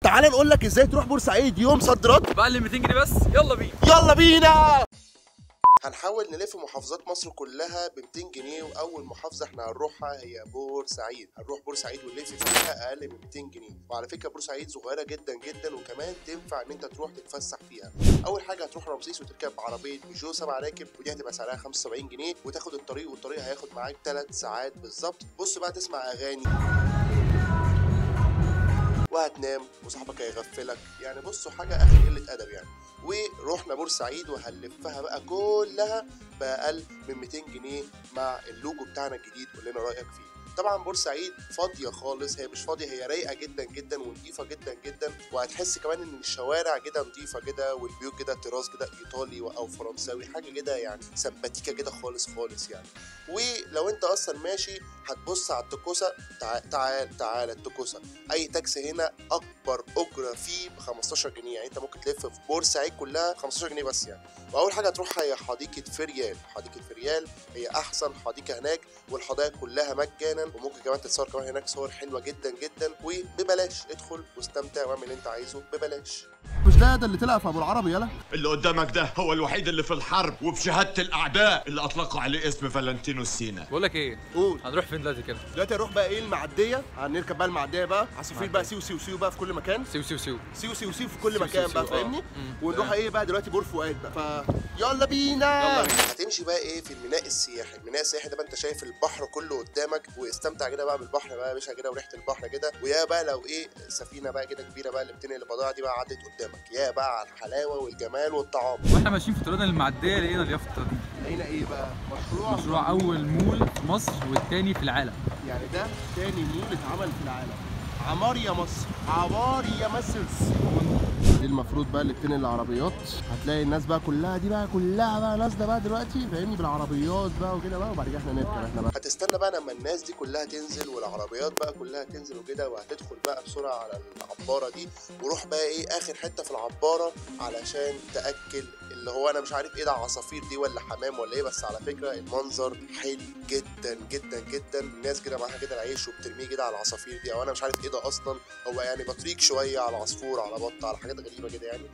تعال نقول لك ازاي تروح بورسعيد يوم صد رد بقلل 200 جنيه بس يلا بينا يلا بينا هنحاول نلف محافظات مصر كلها ب 200 جنيه واول محافظه احنا هنروحها هي بورسعيد هنروح بورسعيد ونلف فيها اقل من 200 جنيه وعلى فكره بورسعيد صغيره جدا جدا وكمان تنفع ان انت تروح تتفسح فيها اول حاجه هتروح رمسيس وتركب عربيه بيجو 7 راكب ودي هتبقى سعرها 75 جنيه وتاخد الطريق والطريق هياخد معاك 3 ساعات بالظبط بص بقى تسمع اغاني وهتنام وصاحبك هيغفلك يعني بصوا حاجه اخر قله ادب يعني ورحنا بورسعيد وهنلفها بقى كلها باقل من 200 جنيه مع اللوجو بتاعنا الجديد قول لنا رايك فيه طبعا بورسعيد فاضيه خالص هي مش فاضيه هي رايقه جدا جدا ونظيفه جدا جدا وهتحس كمان ان الشوارع كده نظيفه كده والبيوت كده طراز كده ايطالي او فرنساوي حاجه كده يعني سمباتيكا كده خالص خالص يعني ولو انت اصلا ماشي هتبص على التكوسه تعال تعال تعال التكوسه اي تاكسي هنا اكبر اجره فيه ب 15 جنيه يعني انت ممكن تلف في بورسعيد كلها 15 جنيه بس يعني واول حاجه تروحها هي حديقه فريال حديقه فريال هي احسن حديقه هناك والحدائق كلها مجانا وممكن كمان تتصور كمان هناك صور حلوه جدا جدا وببلاش ادخل واستمتع واعمل اللي انت عايزه ببلاش مش ده ده اللي طلع في ابو العربي يلا اللي قدامك ده هو الوحيد اللي في الحرب وبشهادة الأعداء اللي أطلقوا عليه اسم فالنتينو السينا بقول لك ايه قول هنروح فين دلوقتي كده دلوقتي هنروح بقى ايه المعديه هنركب بقى المعديه بقى عصافير بقى معدية. سيو سيو سيو بقى في كل مكان سيو سيو سيو سيو سيو سيو في كل سيو مكان سيو بقى سيو، آه. فاهمني مم. ونروح تمام. ايه بقى دلوقتي بور فؤاد بقى ف يلا بينا يلا بينا. هتمشي بقى ايه في الميناء السياحي الميناء السياحي ده بقى انت شايف البحر كله قدامك واستمتع كده بقى بالبحر بقى يا باشا كده وريحه البحر كده ويا بقى لو ايه سفينه بقى كده كبيره بقى اللي بتنقل البضائع دي بقى عدت قدامك يا بقى على الحلاوه والجمال والطعام واحنا ماشيين في طريقنا المعديه لقينا اليافطه دي لقينا ايه بقى مشروع مشروع اول مول في مصر والتاني في العالم يعني ده تاني مول اتعمل في العالم عمار يا مصر عمار يا مصر دي المفروض بقى اللي بتنقل العربيات هتلاقي الناس بقى كلها دي بقى كلها بقى نازله بقى دلوقتي فاهمني بالعربيات بقى وكده بقى وبعد كده احنا نركب احنا بقى هتستنى بقى لما الناس دي كلها تنزل والعربيات بقى كلها تنزل وكده وهتدخل بقى بسرعه على العباره دي وروح بقى ايه اخر حته في العباره علشان تاكل اللي هو انا مش عارف ايه ده عصافير دي ولا حمام ولا ايه بس على فكره المنظر حلو جدا جدا جدا الناس كده معاها كده العيش وبترميه كده على العصافير دي او انا مش عارف ايه ده اصلا هو يعني بطريق شويه على عصفور على بط على حاجات غريبه كده يعني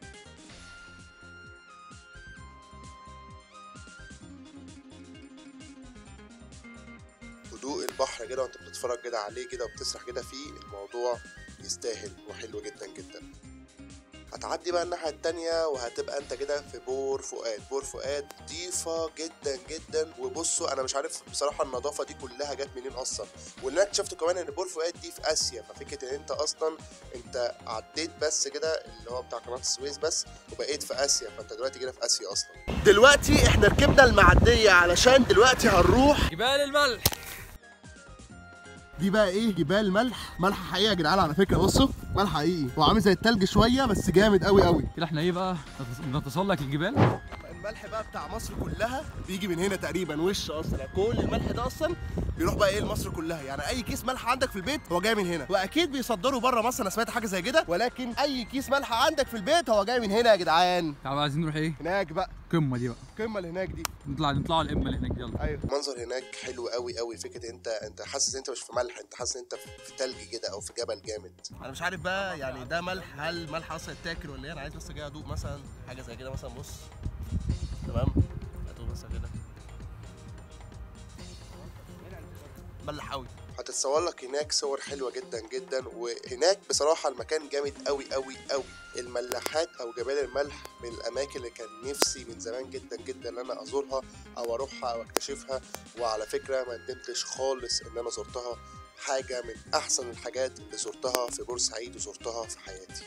هدوء البحر كده وانت بتتفرج كده عليه كده وبتسرح كده فيه الموضوع يستاهل وحلو جدا جدا هتعدي بقى الناحية التانية وهتبقى انت كده في بور فؤاد بور فؤاد نضيفة جدا جدا وبصوا انا مش عارف بصراحة النظافة دي كلها جت منين اصلا واللي انا اكتشفته كمان ان بور فؤاد دي في اسيا ففكرة ان انت اصلا انت عديت بس كده اللي هو بتاع قناة السويس بس وبقيت في اسيا فانت دلوقتي كده في اسيا اصلا دلوقتي احنا ركبنا المعدية علشان دلوقتي هنروح جبال الملح دي بقى ايه جبال ملح ملح حقيقي يا جدعان على فكره بصوا ملح حقيقي هو عامل زي التلج شويه بس جامد قوي قوي كده احنا ايه بقى نتص- نتسلق الجبال الملح بقى بتاع مصر كلها بيجي من هنا تقريبا وش اصلا كل الملح ده اصلا بيروح بقى ايه لمصر كلها يعني اي كيس ملح عندك في البيت هو جاي من هنا واكيد بيصدروا بره مصر انا سمعت حاجه زي كده ولكن اي كيس ملح عندك في البيت هو جاي من هنا يا جدعان تعالوا عايزين نروح ايه هناك بقى القمه دي بقى القمه اللي هناك دي نطلع نطلعوا القمه اللي هناك دي يلا ايوه المنظر هناك حلو قوي قوي فكره انت انت حاسس ان انت مش في ملح انت حاسس ان انت في تلج كده او في جبل جامد انا مش عارف بقى يعني ده ملح هل ملح اصلا يتاكل ولا ايه انا عايز بس جاي ادوق مثلا حاجه زي كده مثلا بص تمام ادوق مثلا كده ملح قوي هتتصور لك هناك صور حلوه جدا جدا وهناك بصراحه المكان جامد قوي قوي قوي الملاحات او جبال الملح من الاماكن اللي كان نفسي من زمان جدا جدا ان انا ازورها او اروحها او اكتشفها وعلى فكره ما ندمتش خالص ان انا زرتها حاجه من احسن الحاجات اللي زرتها في بورسعيد وزرتها في حياتي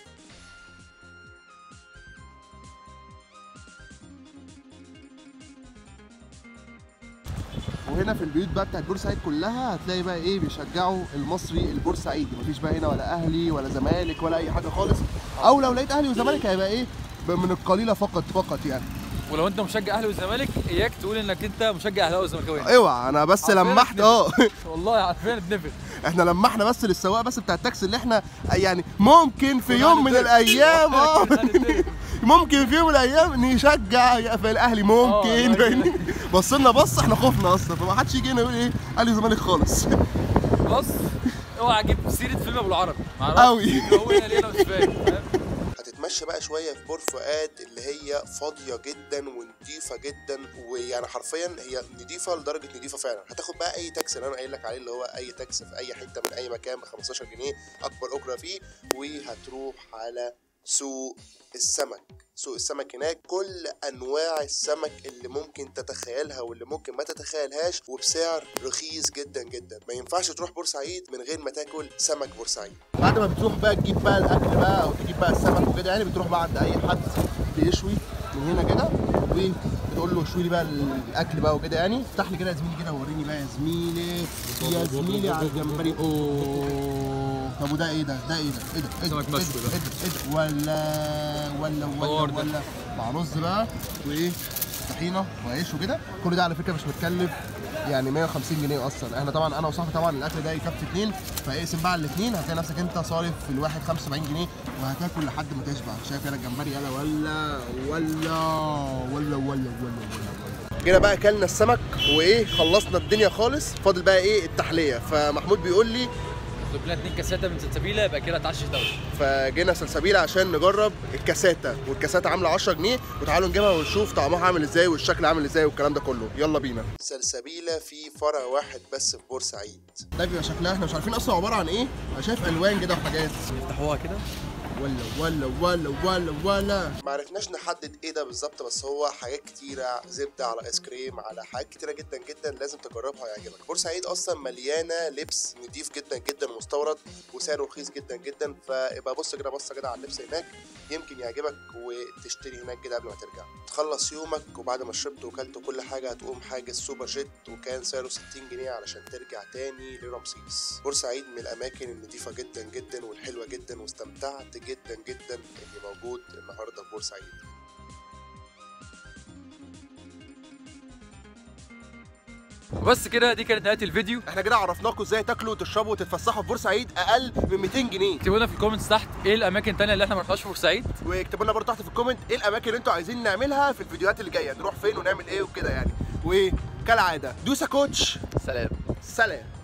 وهنا في البيوت بقى بتاعت بورسعيد كلها هتلاقي بقى ايه بيشجعوا المصري البورسعيدي مفيش بقى هنا ولا اهلي ولا زمالك ولا اي حاجه خالص او لو لقيت اهلي وزمالك هيبقى ايه من القليله فقط فقط يعني ولو انت مشجع اهلي والزمالك اياك تقول انك انت مشجع اهلاوي وزملكاوي اوعى انا بس عارفين لمحت إحنا- اه والله عارفين بنفل احنا لمحنا بس للسواق بس بتاع التاكسي اللي احنا يعني ممكن في كنا يوم من هنتضرب. الايام اه كنا هنتضرب. ممكن في يوم من الايام نشجع في الاهلي ممكن آه، فاهمني بص لنا بص احنا خفنا اصلا فما حدش يجي هنا يقول ايه اهلي وزمالك خالص بص اوعى اجيب سيره فيلم ابو العربي معرفش أوي. بيجروا هنا ليه انا مش فاهم فاهم؟ هتتمشى بقى شويه في بور فؤاد اللي هي فاضيه جدا ونضيفه جدا ويعني حرفيا هي نضيفه لدرجه نضيفه فعلا هتاخد بقى اي تاكسي اللي انا قايل لك عليه اللي هو اي تاكسي في اي حته من اي مكان ب 15 جنيه اكبر اجره فيه وهتروح على سوق السمك سوق السمك هناك كل انواع السمك اللي ممكن تتخيلها واللي ممكن ما تتخيلهاش وبسعر رخيص جدا جدا ما ينفعش تروح بورسعيد من غير ما تاكل سمك بورسعيد بعد ما بتروح بقى تجيب بقى الاكل بقى او تجيب بقى السمك وكده يعني بتروح بقى عند اي حد بيشوي من هنا كده وبتقول له شوي لي بقى الاكل بقى وكده يعني افتح لي كده يا زميلي كده وريني بقى يا زميلي يا زميلي على الجمبري اوه طب وده ايه ده؟ ده ايه ده؟ ايه ده؟ ايه ده؟ سمك مشوي ايه ده؟ ايه ده؟ ايه ده؟ ولا ولا حوار ولا ده. ولا مع رز بقى وايه؟ طحينه وعيش وكده كل ده على فكره مش متكلف يعني 150 جنيه اصلا احنا طبعا انا وصاحبي طبعا الاكل ده يكفي اتنين فاقسم بقى على الاتنين هتلاقي نفسك انت صارف في الواحد 75 جنيه وهتاكل لحد ما تشبع شايف يلا الجمبري يلا ولا ولا ولا ولا ولا ولا جينا بقى اكلنا السمك وايه خلصنا الدنيا خالص فاضل بقى ايه التحليه فمحمود بيقول لي نطلب لنا اتنين كاساته من سلسبيله يبقى كده اتعشى دوله فجينا سلسبيلة عشان نجرب الكاساتا والكاساتا عامله 10 جنيه وتعالوا نجيبها ونشوف طعمها عامل ازاي والشكل عامل ازاي والكلام ده كله يلا بينا سلسبيلة في فرع واحد بس في بورسعيد ده بيبقى شكلها احنا مش عارفين اصلا عباره عن ايه انا شايف الوان كده وحاجات يفتحوها كده ولا ولا ولا ولا ولا ما عرفناش نحدد ايه ده بالظبط بس هو حاجات كتيرة زبدة على ايس كريم على حاجات كتيرة جدا جدا لازم تجربها هيعجبك بورسعيد اصلا مليانة لبس نضيف جدا جدا مستورد وسعره رخيص جدا جدا فابقى بص كده بص كده على اللبس هناك يمكن يعجبك وتشتري هناك كده قبل ما ترجع تخلص يومك وبعد ما شربت وكلت كل حاجة هتقوم حاجز سوبر جيت وكان سعره 60 جنيه علشان ترجع تاني لرمسيس بورسعيد من الأماكن النضيفة جدا جدا والحلوة جدا واستمتعت جدا جدا إني موجود النهاردة في بورسعيد وبس كده دي كانت نهايه الفيديو احنا كده عرفناكم ازاي تاكلوا وتشربوا وتتفسحوا في بورسعيد اقل من 200 جنيه اكتبوا لنا في الكومنتس تحت ايه الاماكن التانيه اللي احنا ما رحناش في بورسعيد واكتبوا لنا برضه تحت في الكومنت ايه الاماكن اللي انتوا عايزين نعملها في الفيديوهات اللي جايه نروح فين ونعمل ايه وكده يعني وكالعاده دوسا كوتش سلام سلام